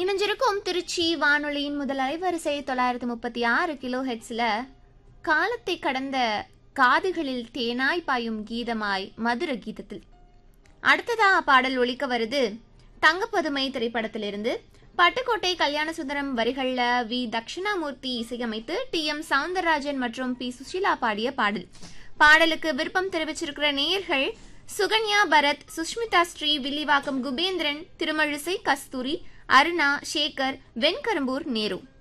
இணைஞ்சிருக்கும் திருச்சி வானொலியின் முதல் அலைவரிசை தொள்ளாயிரத்து முப்பத்தி ஆறு கிலோ ஹெட்ஸில் காலத்தை கடந்த காதுகளில் தேனாய் பாயும் கீதமாய் மதுர கீதத்தில் அடுத்ததா பாடல் ஒலிக்க வருது தங்கப்பதுமை திரைப்படத்திலிருந்து பட்டுக்கோட்டை கல்யாண சுந்தரம் வரிகள்ல வி தட்சிணாமூர்த்தி இசையமைத்து டி எம் சவுந்தரராஜன் மற்றும் பி சுஷீலா பாடிய பாடல் பாடலுக்கு விருப்பம் தெரிவிச்சிருக்கிற நேயர்கள் சுகன்யா பரத் சுஷ்மிதா ஸ்ரீ வில்லிவாக்கம் குபேந்திரன் திருமழிசை கஸ்தூரி அருணா சேகர் வெண்கரும்பூர் நேரு